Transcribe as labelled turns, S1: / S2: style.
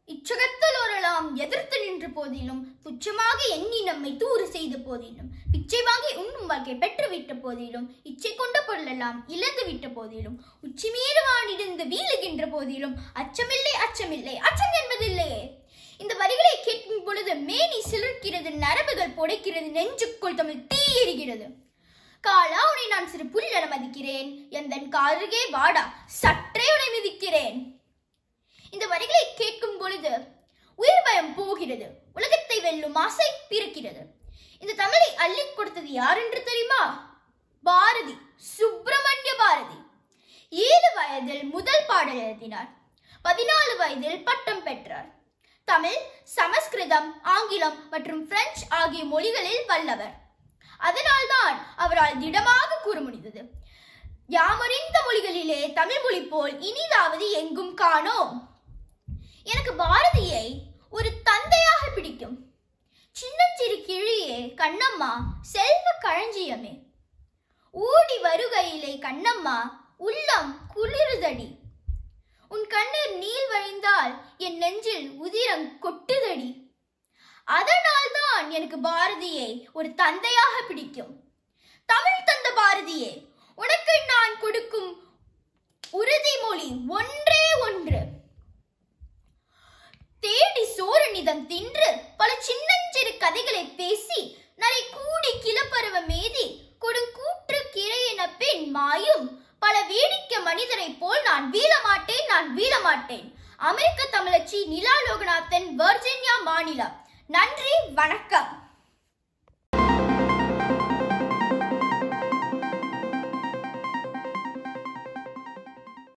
S1: இச்சகத்தில் ஒரலாம் எதிர்த்து நின்ற போதிலும் துச்சமாக எண்ணி நம்மை தூறு செய்த போதிலும் பிச்சை வாங்கி உண்ணும் வாழ்க்கை பெற்றுவிட்ட போதிலும் இச்சை கொண்ட பொருளெல்லாம் இழந்து விட்ட போதிலும் உச்சி மீது வானிருந்து வீழுகின்ற போதிலும் அச்சமில்லை அச்சமில்லை அச்சம் என்பதில்லையே இந்த வரிகளை கேட்கும் பொழுது மேனி சிலிர்க்கிறது நரம்புகள் புடைக்கிறது நெஞ்சுக்குள் தமிழ் தீ எரிகிறது காலா உன்னை நான் சிறு புல்லென மதிக்கிறேன் எந்தன் காருகே வாடா சற்றே உன்னை மிதிக்கிறேன் இந்த வரிகளை கேட்கும் பொழுது உயிர் பயம் போகிறது உலகத்தை வெல்லும் ஆசை பிறக்கிறது இந்த தமிழை அள்ளி கொடுத்தது யார் என்று தெரியுமா பாரதி சுப்பிரமணிய பாரதி ஏழு வயதில் முதல் பாடல் எழுதினார் பதினாலு வயதில் பட்டம் பெற்றார் தமிழ் சமஸ்கிருதம் ஆங்கிலம் மற்றும் பிரெஞ்சு ஆகிய மொழிகளில் வல்லவர் அதனால்தான் அவரால் திடமாக கூற முடிந்தது யாமறிந்த மொழிகளிலே தமிழ் மொழி போல் இனிதாவது எங்கும் காணோம் எனக்கு பாரதியை ஒரு தந்தையாக பிடிக்கும் சின்னஞ்சிறு கிழியே கண்ணம்மா செல்வ களஞ்சியமே ஊடி வருகையிலே கண்ணம்மா உள்ளம் குளிருதடி உன் கண்ணீர் நீள் வழிந்தால் என் நெஞ்சில் உதிரம் கொட்டுதடி அதனால்தான் எனக்கு பாரதியை ஒரு தந்தையாக பிடிக்கும் தமிழ் தந்த பாரதியே உனக்கு நான் கொடுக்கும் உறுதிமொழி ஒன்றே ஒன்று தேடி சோறு நிதம் தின்று பல சின்னஞ்சிறு கதைகளை பேசி நரை கூடி கிளப்பருவ மேதி கொடுங்கூற்று கிரையின பெண் மாயும் பல வேடிக்கை மனிதரைப் போல் நான் வீழ மாட்டேன் நான் வீழ மாட்டேன் அமெரிக்க தமிழச்சி நிலா லோகநாதன் வர்ஜீனியா மாநிலம் நன்றி வணக்கம்